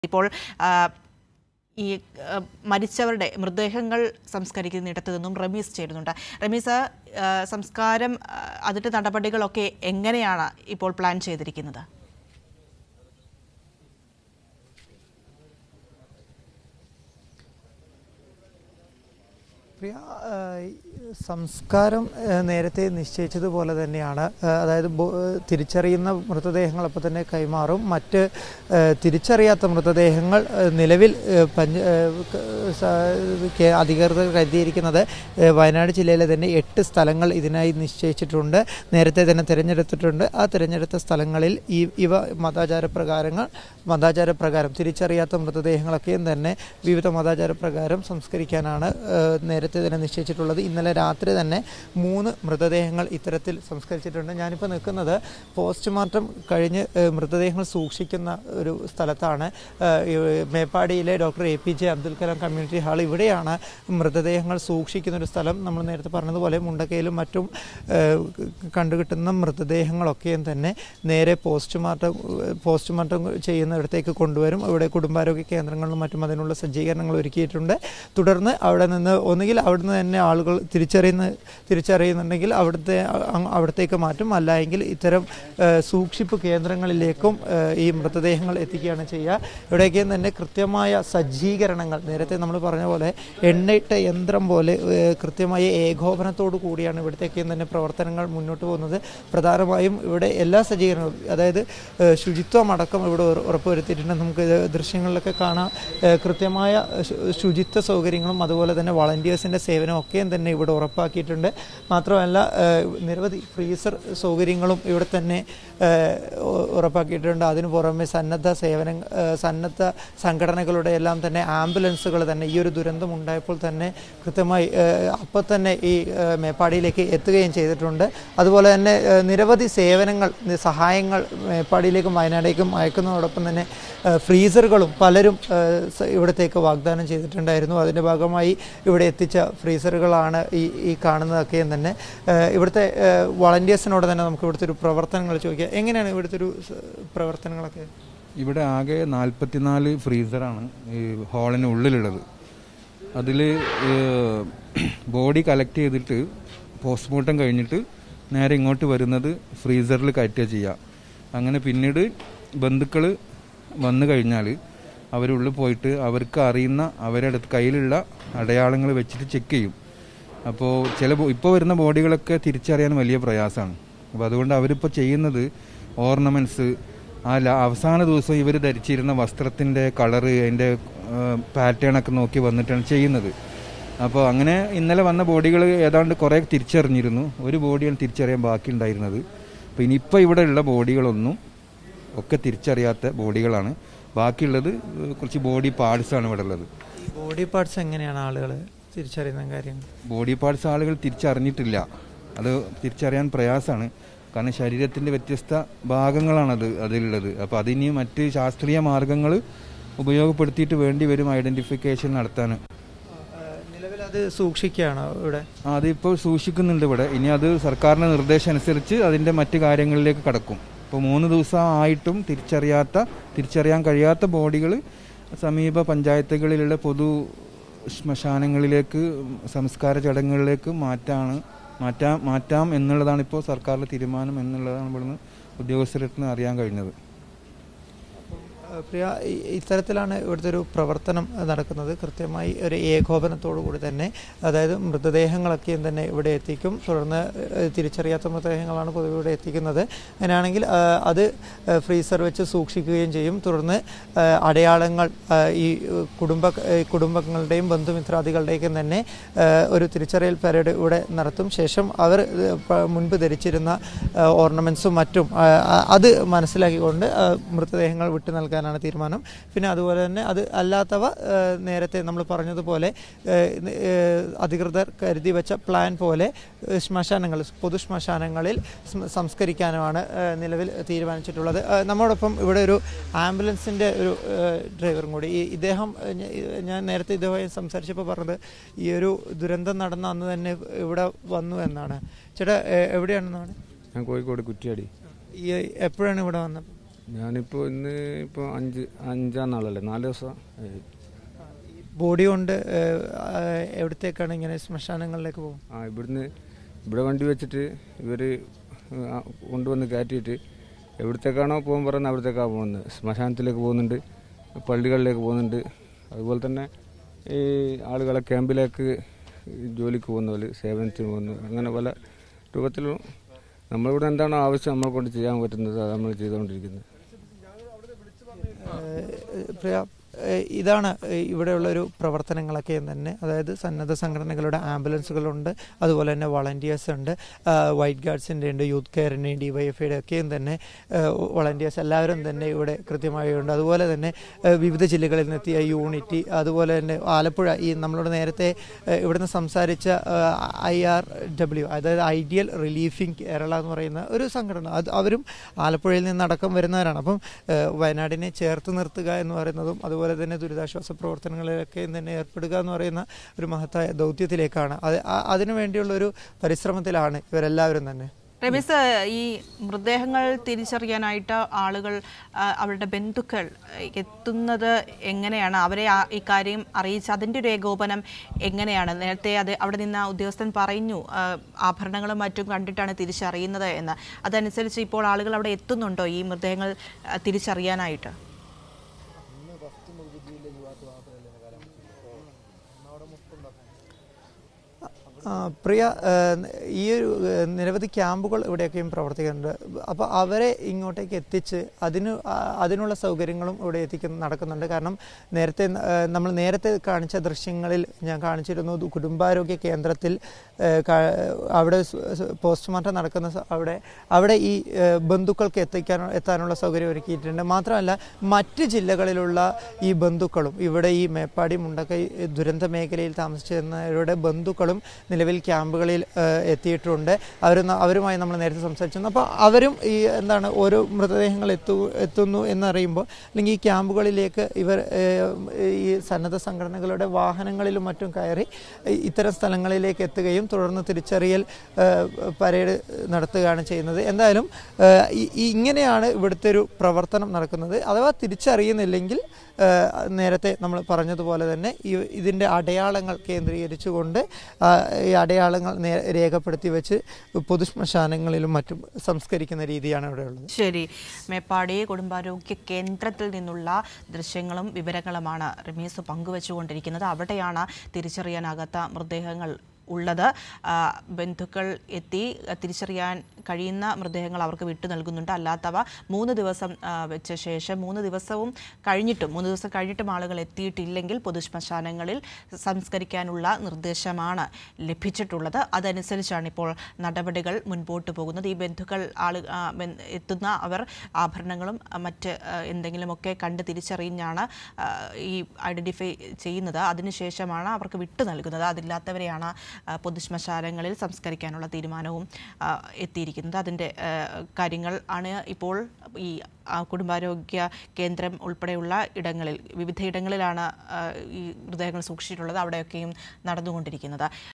ഇപ്പോൾ ആ, ഈ ആ, മരിച്ചവരുടെ മൃതദേഹങ്ങൾ സംസ്കരിക്കുന്നിടത്ത് നിന്നും റമീസ് ചേരുന്നുണ്ട് റമീസ് ആ, സംസ്കാരം ആ, അതിന്റെ നടപടികളൊക്കെ എങ്ങനെയാണ് ഇപ്പോൾ പ്ലാൻ ചെയ്തിരിക്കുന്നത് പ്രിയ ആ, ഈ സംസ്കാരം ആ, നേരത്തെ നിശ്ചയിച്ചതുപോലെ തന്നെയാണ് ആ, അതായത് ബോ- തിരിച്ചറിയുന്ന മൃതദേഹങ്ങൾ അപ്പോൾ തന്നെ കൈമാറും മറ്റ് ആ, തിരിച്ചറിയാത്ത മൃതദേഹങ്ങൾ ആ, നിലവിൽ ആ, പഞ്ച ആ, ക- സ- കേ- അധികൃതർ കരുതിയിരിക്കുന്നത് ആ, വയനാട് ജില്ലയിലെ തന്നെ എട്ട് സ്ഥലങ്ങൾ ഇതിനായി നിശ്ചയിച്ചിട്ടുണ്ട് നേരത്തെ തന്നെ തിരഞ്ഞെടുത്തിട്ടുണ്ട് ആ തിരഞ്ഞെടുത്ത സ്ഥലങ്ങളിൽ ഈ ഇവ മതാചാര പ്രകാരങ്ങൾ മതാചാര പ്രകാരം തിരിച്ചറിയാത്ത മൃതദേഹങ്ങളൊക്കെയും തന്നെ വിവിധ മതാചാര പ്രകാരം സംസ്കരിക്കാനാണ് ആ, നേരത്തെ തന്നെ നിശ്ചയിച്ചിട്ടുള്ളത് ഇന്നലെ രാത്രി തന്നെ മൂന്ന് മൃതദേഹങ്ങൾ ഇത്തരത്തിൽ സംസ്കരിച്ചിട്ടുണ്ട് ഞാനിപ്പോൾ നിൽക്കുന്നത് പോസ്റ്റ്മോർട്ടം കഴിഞ്ഞ് ആ, മൃതദേഹങ്ങൾ സൂക്ഷിക്കുന്ന ഒരു സ്ഥലത്താണ് ആ, ഈ മേപ്പാടിയിലെ doctor A P J Abdul Kalam community hall ഇവിടെയാണ് മൃതദേഹങ്ങൾ സൂക്ഷിക്കുന്ന ഒരു സ്ഥലം നമ്മൾ നേരത്തെ പറഞ്ഞതുപോലെ മുണ്ടക്കയിലും മറ്റും ആ, കണ്ടുകിട്ടുന്ന മൃതദേഹങ്ങളൊക്കെയും തന്നെ നേരെ പോസ്റ്റ്മോർട്ടം പോസ്റ്റ്മോർട്ടം ചെയ്യുന്നിടത്തേക്ക് കൊണ്ടുവരും ഇവിടെ കുടുംബാരോഗ്യ കേന്ദ്രങ്ങളിലും മറ്റും അതിനുള്ള സജ്ജീകരണങ്ങൾ ഒരുക്കിയിട്ടുണ്ട് തുടർന്ന് അവിടെ നിന്ന് ഒന്നുകിൽ അവിടുന്ന് തന്നെ ആളുകൾ തിരിച്ചറിയുന്ന തിരിച്ചറിയുന്നുണ്ടെങ്കിൽ അവിടുത്തെ അ- അവിടത്തേക്ക് മാറ്റും അല്ല എങ്കിൽ ഇത്തരം ആ, സൂക്ഷിപ്പ് കേന്ദ്രങ്ങളിലേക്കും ആ, ഈ മൃതദേഹങ്ങൾ എത്തിക്കുകയാണ് ചെയ്യുക ഇവിടേക്കും തന്നെ കൃത്യമായ സജ്ജീകരണങ്ങൾ നേരത്തെ നമ്മൾ പറഞ്ഞ പോലെ എണ്ണയിട്ട യന്ത്രം പോലെ ഏ, കൃത്യമായ ഏകോപനത്തോടു കൂടിയാണ് ഇവിടത്തേക്കും തന്നെ പ്രവർത്തനങ്ങൾ മുന്നോട്ട് പോകുന്നത് പ്രധാനമായും ഇവിടെ എല്ലാ സജ്ജീകരണങ്ങളും അതായത് ഏ, ശുചിത്വം അടക്കം ഇവിടെ ഉറ- ഉറപ്പുവരുത്തിയിട്ടുണ്ട് നമുക്ക് ഇത് ദൃശ്യങ്ങളിലൊക്കെ കാണാം ഏ, കൃത്യമായ ശു- ശുചിത്വ സൗകര്യങ്ങളും അതുപോലെ തന്നെ വളണ്ടിയേഴ്സിൻ്റെ സേവനം ഒക്കെയും തന്നെ ഇവിടെ ഉറപ്പാക്കിയിട്ടുണ്ട് മാത്രമല്ല ഏ, നിരവധി ഫ്രീസർ സൗകര്യങ്ങളും ഇവിടെ തന്നെ ഏ, ഉ- ഉറപ്പാക്കിയിട്ടുണ്ട് അതിനു പുറമെ സന്നദ്ധ സേവന ഏ, സന്നദ്ധ സംഘടനകളുടെ എല്ലാം തന്നെ ആംബുലൻസുകൾ തന്നെ ഈ ഒരു ദുരന്തം ഉണ്ടായപ്പോൾ തന്നെ കൃത്യമായി അപ്പോൾ തന്നെ ഈ ഏ, മേപ്പാടിയിലേക്ക് എത്തുകയും ചെയ്തിട്ടുണ്ട് അതുപോലെ തന്നെ ഏ, നിരവധി സേവനങ്ങൾ നി- സഹായങ്ങൾ മേപ്പാടിയിലേക്കും വയനാടേക്കും അയക്കുന്നതോടൊപ്പം തന്നെ ഏ, ഫ്രീസറുകളും പലരും ഏ, സ- ഇവിടത്തേക്ക് വാഗ്ദാനം ചെയ്തിട്ടുണ്ടായിരുന്നു അതിൻ്റെ ഭാഗമായി ഇവിടെ എത്തിച്ച ഫ്രീസറുകളാണ് ഈ ഈ കാണുന്നതൊക്കെയും തന്നെ ഏ, ഇവിടുത്തെ വളണ്ടിയേഴ്സിനോട് തന്നെ നമുക്ക് ഇവിടുത്തെ ഒരു പ്രവർത്തനങ്ങൾ ചോദിക്കുക എങ്ങനെയാണ് ഇവിടുത്തെ ഒരു സ- പ്രവർത്തനങ്ങളൊക്കെ ഇവിടെ ആകെ നാൽപ്പത്തിനാല് ഫ്രീസറാണ് ഈ ഹാളിന് ഉള്ളിലുള്ളത് അതിൽ ബോഡി കളക്ട് ചെയ്തിട്ട് പോസ്റ്റ്മോർട്ടം കഴിഞ്ഞിട്ട് നേരെ ഇങ്ങോട്ട് വരുന്നത് ഫ്രീസറിൽ കയറ്റുക ചെയ്യുക അങ്ങനെ പിന്നീട് ബന്ധുക്കൾ വന്നു കഴിഞ്ഞാൽ അവരുള്ളിൽ പോയിട്ട് അവർക്ക് അറിയുന്ന അവരുടെ അടുത്ത് കയ്യിലുള്ള അടയാളങ്ങൾ വെച്ചിട്ട് ചെക്ക് ചെയ്യും അപ്പോൾ ചില ഇപ്പോൾ വരുന്ന ബോഡികളൊക്കെ തിരിച്ചറിയാൻ വലിയ പ്രയാസമാണ് അപ്പോൾ അതുകൊണ്ട് അവരിപ്പോൾ ചെയ്യുന്നത് ഓർണമെൻറ്റ്സ് ആ ല- അവസാന ദിവസം ഇവർ ധരിച്ചിരുന്ന വസ്ത്രത്തിൻ്റെ കളറ് അതിൻ്റെ പാറ്റേൺ ഒക്കെ നോക്കി വന്നിട്ടാണ് ചെയ്യുന്നത് അപ്പോൾ അങ്ങനെ ഇന്നലെ വന്ന ബോഡികൾ ഏതാണ്ട് കുറേ തിരിച്ചറിഞ്ഞിരുന്നു ഒരു ബോഡിയാണ് തിരിച്ചറിയാൻ ബാക്കിയുണ്ടായിരുന്നത് അപ്പോൾ ഇനിയിപ്പോൾ ഇവിടെ ഉള്ള ബോഡികളൊന്നും ഒക്കെ തിരിച്ചറിയാത്ത ബോഡികളാണ് ബാക്കിയുള്ളത് കുറച്ച് ബോഡി പാർട്സാണ് ഇവിടെ ഉള്ളത് ബോഡി പാർട്സ് എങ്ങനെയാണ് ആളുകൾ തിരിച്ചറിയുന്ന കാര്യങ്ങൾ ബോഡി പാർട്സ് ആളുകൾ തിരിച്ചറിഞ്ഞിട്ടില്ല അത് തിരിച്ചറിയാൻ പ്രയാസമാണ് കാരണം ശരീരത്തിൻ്റെ വ്യത്യസ്ത ഭാഗങ്ങളാണത് അതിലുള്ളത് അപ്പോൾ അതിനി മറ്റ് ശാസ്ത്രീയ മാർഗങ്ങൾ ഉപയോഗപ്പെടുത്തിയിട്ട് വേണ്ടി വരും ഐഡൻറ്റിഫിക്കേഷൻ നടത്താൻ നിലവിൽ അത് സൂക്ഷിക്കുകയാണോ ഇവിടെ ആ, അതിപ്പോൾ സൂക്ഷിക്കുന്നുണ്ട് ഇവിടെ ഇനി അത് സർക്കാരിൻ്റെ നിർദ്ദേശം അനുസരിച്ച് അതിൻ്റെ മറ്റ് കാര്യങ്ങളിലേക്ക് കടക്കും ഇപ്പോൾ മൂന്ന് ദിവസം ആയിട്ടും തിരിച്ചറിയാത്ത തിരിച്ചറിയാൻ കഴിയാത്ത ബോഡികൾ സമീപ പഞ്ചായത്തുകളിലുള്ള പൊതു ശ്മശാനങ്ങളിലേക്ക് സംസ്കാര ചടങ്ങുകളിലേക്ക് മാറ്റാണ് മാറ്റാം മാറ്റാം എന്നുള്ളതാണ് ഇപ്പോൾ സർക്കാരിൻ്റെ തീരുമാനം എന്നുള്ളതാണ് ഇവിടുന്ന് ഉദ്യോഗസ്ഥരുടെ അറിയാൻ കഴിഞ്ഞത് ഏഹ് പ്രിയ ഇ- ഇത്തരത്തിലാണ് ഇവിടുത്തെ ഒരു പ്രവർത്തനം നടക്കുന്നത് കൃത്യമായി ഒരു ഏകോപനത്തോടു കൂടി തന്നെ അതായത് മൃതദേഹങ്ങളൊക്കെയും തന്നെ ഇവിടെ എത്തിക്കും തുടർന്ന് ഏഹ് തിരിച്ചറിയാത്ത മൃതദേഹങ്ങളാണ് പൊതുവെ ഇവിടെ എത്തിക്കുന്നത് അങ്ങനെയാണെങ്കിൽ ഏഹ് അത് ഏഹ് ഫ്രീസർ വെച്ച് സൂക്ഷിക്കുകയും ചെയ്യും തുടർന്ന് ഏഹ് അടയാളങ്ങൾ ഏഹ് ഈ കുടുംബ ഏഹ് കുടുംബങ്ങളുടെയും ബന്ധുമിത്രാദികളുടെയും തന്നെ ഏഹ് ഒരു തിരിച്ചറിയൽ പരേഡ് ഇവിടെ നടത്തും ശേഷം അവർ ഏഹ് പ- മുൻപ് ധരിച്ചിരുന്ന ഓർണമെൻറ്റ്സും മറ്റും ഏഹ് അ- അത് മനസ്സിലാക്കിക്കൊണ്ട് ഏഹ് മൃതദേഹങ്ങൾ വിട്ടു നൽകാനാണ് തീരുമാനം പിന്നെ അതുപോലെ തന്നെ അത് അല്ലാത്തവ ഏഹ് നേരത്തെ നമ്മൾ പറഞ്ഞതുപോലെ ഏഹ് ഏഹ് അധികൃതർ കരുതി വെച്ച പ്ലാൻ പോലെ ഏഹ് ശ്മശാനങ്ങൾ പൊതു ശ്മശാനങ്ങളിൽ സം- സംസ്കരിക്കാനുമാണ് ഏഹ് നിലവിൽ തീരുമാനിച്ചിട്ടുള്ളത് ഏഹ് നമ്മോടൊപ്പം ഇവിടെ ഒരു ആംബുലൻസിൻ്റെ ഒരു ഏഹ് ഡ്രൈവറും കൂടി ഈ ഇദ്ദേഹം ഏഹ് ഞ- ഞാൻ നേരത്തെ ഇതുമായി സംസാരിച്ചപ്പോൾ പറഞ്ഞത് ഈ ഒരു ദുരന്തം നടന്ന അന്ന് തന്നെ ഇവിടെ വന്നു എന്നാണ് ചേട്ടാ ഏഹ് എവിടെയാണെന്നാണ് ഞാൻ കോഴിക്കോട് കുറ്റിയാടി ഈ എപ്പോഴാണ് ഇവിടെ വന്നത് ഞാനിപ്പോൾ ഇന്ന് ഇപ്പോൾ അഞ്ച് അഞ്ചാം നാളല്ലേ നാല് ദിവസം ആയി. ബോഡി കൊണ്ട് ഏഹ്, ആ, എവിടത്തേക്കാണ് ഇങ്ങനെ ശ്മശാനങ്ങളിലേക്ക് പോകും ആ ഇവിടുന്ന് ഇവിടെ വണ്ടി വെച്ചിട്ട് ഇവർ കൊണ്ടുവന്ന് കയറ്റിയിട്ട് എവിടത്തേക്കാണോ പോകാൻ പറയുന്നത് അവിടത്തേക്കാണ് പോകുന്നത് ശ്മശാനത്തിലേക്ക് പോകുന്നുണ്ട് പള്ളികളിലേക്ക് പോകുന്നുണ്ട് അതുപോലെ തന്നെ ഈ ആളുകളെ ക്യാമ്പിലേക്ക് ജോലിക്ക് പോകുന്നവർ സേവനത്തിന് പോകുന്നു അങ്ങനെ പല രൂപത്തിലും നമ്മളിവിടെ എന്താണോ ആവശ്യം നമ്മളെ കൊണ്ട് ചെയ്യാൻ പറ്റുന്നത് അത് നമ്മൾ ചെയ്തുകൊണ്ടിരിക്കുന്നത് ഏഹ് പ്രിയ ഏഹ് ഇതാണ് ഏഹ് ഇവിടെയുള്ള ഒരു പ്രവർത്തനങ്ങളൊക്കെ തന്നെ അതായത് സന്നദ്ധ സംഘടനകളുടെ ആംബുലൻസുകളുണ്ട് അതുപോലെ തന്നെ വളണ്ടിയേഴ്സ് ഉണ്ട് ആഹ് വൈറ്റ് ഗാർഡ്സിൻ്റെ ഉണ്ട് യൂത്ത് കെയറിൻ്റെയും ഡിവൈഎഫ്ഐയുടെ ഒക്കെയും തന്നെ വളണ്ടിയേഴ്സ് എല്ലാവരും തന്നെ ഇവിടെ കൃത്യമായി ഉണ്ട് അതുപോലെ തന്നെ ഏഹ് വിവിധ ജില്ലകളിൽ നിന്നെത്തിയ യൂണിറ്റി അതുപോലെ തന്നെ ആലപ്പുഴ ഈ നമ്മളോട് നേരത്തെ ഏഹ് ഇവിടുന്ന് സംസാരിച്ച ഐ ആർ ഡബ്ല്യു അതായത് ഐഡിയൽ റിലീഫിംഗ് കേരള എന്ന് പറയുന്ന ഒരു സംഘടന അത് അവരും ആലപ്പുഴയിൽ നിന്നടക്കം വരുന്നവരാണ് അപ്പം ഏഹ് വയനാടിനെ ചേർത്ത് നിർത്തുക എന്ന് പറയുന്നതും അതുപോലെ തന്നെ ദുരിതാശ്വാസ പ്രവർത്തനങ്ങളിലൊക്കെ തന്നെ ഏർപ്പെടുക എന്ന് പറയുന്ന ഒരു മഹത്തായ ദൗത്യത്തിലേക്കാണ് അത് ആ- അതിനു വേണ്ടിയുള്ള ഒരു പരിശ്രമത്തിലാണ് ഇവരെല്ലാവരും തന്നെ റമീസ് ഈ മൃതദേഹങ്ങൾ തിരിച്ചറിയാനായിട്ട് ആളുകൾ ആ, അവരുടെ ബന്ധുക്കൾ എത്തുന്നത് എങ്ങനെയാണ് അവരെ ആ- ഈ കാര്യം അറിയിച്ച് അതിൻ്റെ ഒരു ഏകോപനം എങ്ങനെയാണ് നേരത്തെ അത് അവിടെ നിന്ന് ഉദ്യോഗസ്ഥൻ പറഞ്ഞു ആ, ആഭരണങ്ങളും മറ്റും കണ്ടിട്ടാണ് തിരിച്ചറിയുന്നത് എന്ന് അതനുസരിച്ച് ഇപ്പോൾ ആളുകൾ അവിടെ എത്തുന്നുണ്ടോ ഈ മൃതദേഹങ്ങൾ ആ, തിരിച്ചറിയാനായിട്ട് ആ, പ്രിയ ആ, ഈ ഒരു ആ, നിരവധി ക്യാമ്പുകൾ ഇവിടെയൊക്കെയും പ്രവർത്തിക്കുന്നുണ്ട് അപ്പോൾ അവരെ ഇങ്ങോട്ടേക്ക് എത്തിച്ച് അതിന് ആ, അതിനുള്ള സൗകര്യങ്ങളും ഇവിടെ എത്തിക്കുന്ന നടക്കുന്നുണ്ട് കാരണം നേരത്തെ ആ, നമ്മൾ നേരത്തെ കാണിച്ച ദൃശ്യങ്ങളിൽ ഞാൻ കാണിച്ചിരുന്നു ദു- കുടുംബാരോഗ്യ കേന്ദ്രത്തിൽ ആ, ക- അവിടെ സ്- സ് പോസ്റ്റ്മോർട്ടം നടക്കുന്ന സ- അവിടെ അവിടെ ഈ ആ, ബന്ധുക്കൾക്ക് എത്തിക്കാൻ എത്താനുള്ള സൗകര്യം ഒരുക്കിയിട്ടുണ്ട് മാത്രമല്ല മറ്റ് ജില്ലകളിലുള്ള ഈ ബന്ധുക്കളും ഇവിടെ ഈ മേപ്പാടി മുണ്ടക്കൈ ദുരന്ത മേഖലയിൽ താമസിച്ചിരുന്നവരുടെ ബന്ധുക്കളും നിലവിൽ ക്യാമ്പുകളിൽ ആ, എത്തിയിട്ടുണ്ട് അവർ അവരുമായി നമ്മൾ നേരത്തെ സംസാരിച്ചിരുന്നു അപ്പോൾ അവരും ഈ എന്താണ് ഓരോ മൃതദേഹങ്ങൾ എത്തു എത്തുന്നു എന്നറിയുമ്പോൾ അല്ലെങ്കിൽ ഈ ക്യാമ്പുകളിലേക്ക് ഇവർ ഏ, ഈ സന്നദ്ധ സംഘടനകളുടെ വാഹനങ്ങളിലും മറ്റും കയറി ഈ ഇത്തരം സ്ഥലങ്ങളിലേക്ക് എത്തുകയും തുടർന്ന് തിരിച്ചറിയൽ ആ, പരേഡ് നടത്തുകയാണ് ചെയ്യുന്നത് എന്തായാലും ആ, ഈ- ഈ ഇങ്ങനെയാണ് ഇവിടുത്തെ ഒരു പ്രവർത്തനം നടക്കുന്നത് അഥവാ തിരിച്ചറിയുന്നില്ലെങ്കിൽ ആ, നേരത്തെ നമ്മൾ പറഞ്ഞതുപോലെ തന്നെ ഈ ഇതിൻ്റെ അടയാളങ്ങൾ കേന്ദ്രീകരിച്ചുകൊണ്ട് ആ, ഈ അടയാളങ്ങൾ നേ- രേഖപ്പെടുത്തി വെച്ച് പൊതുശ്മശാനങ്ങളിലും മറ്റും സംസ്കരിക്കുന്ന രീതിയാണ് ഇവിടെ ഉള്ളത് ശരി മേപ്പാടി കുടുംബാരോഗ്യ കേന്ദ്രത്തിൽ നിന്നുള്ള ദൃശ്യങ്ങളും വിവരങ്ങളുമാണ് റമീസ് പങ്കുവച്ചുകൊണ്ടിരിക്കുന്നത് അവിടെയാണ് തിരിച്ചറിയാനാകാത്ത മൃതദേഹങ്ങൾ ഉള്ളത് ആ, ബന്ധുക്കൾ എത്തി ആ, തിരിച്ചറിയാൻ കഴിയുന്ന മൃതദേഹങ്ങൾ അവർക്ക് വിട്ടു നൽകുന്നുണ്ട് അല്ലാത്തവ മൂന്ന് ദിവസം ആ, വെച്ച ശേഷം മൂന്ന് ദിവസവും കഴിഞ്ഞിട്ടും മൂന്ന് ദിവസം കഴിഞ്ഞിട്ടും ആളുകൾ എത്തിയിട്ടില്ലെങ്കിൽ പൊതുശ്മശാനങ്ങളിൽ സംസ്കരിക്കാനുള്ള നിർദ്ദേശമാണ് ലഭിച്ചിട്ടുള്ളത് അതനുസരിച്ചാണ് ഇപ്പോൾ നടപടികൾ മുൻപോട്ട് പോകുന്നത് ഈ ബന്ധുക്കൾ ആള് ആ, ബന്ധ- എത്തുന്ന അവർ ആഭരണങ്ങളും ആ, മറ്റ് ആ, എന്തെങ്കിലുമൊക്കെ കണ്ട് തിരിച്ചറിഞ്ഞാണ് ആ, ഈ ഐഡൻറ്റിഫൈ ചെയ്യുന്നത് അതിനുശേഷമാണ് അവർക്ക് വിട്ടു നൽകുന്നത് അതില്ലാത്തവരെയാണ് ആ, പൊതുശ്മശാനങ്ങളിൽ സംസ്കരിക്കാനുള്ള തീരുമാനവും ആ, എത്തിയിരിക്കുന്നത് അതിൻ്റെ ആ, കാര്യങ്ങൾ ആണ് ഇപ്പോൾ ഈ ആ, കുടുംബാരോഗ്യ കേന്ദ്രം ഉൾപ്പെടെയുള്ള ഇടങ്ങളിൽ വിവിധ ഇടങ്ങളിലാണ് ആ, ഈ മൃതദേഹങ്ങൾ സൂക്ഷിച്ചിട്ടുള്ളത് അവിടെയൊക്കെയും നടന്നുകൊണ്ടിരിക്കുന്നത്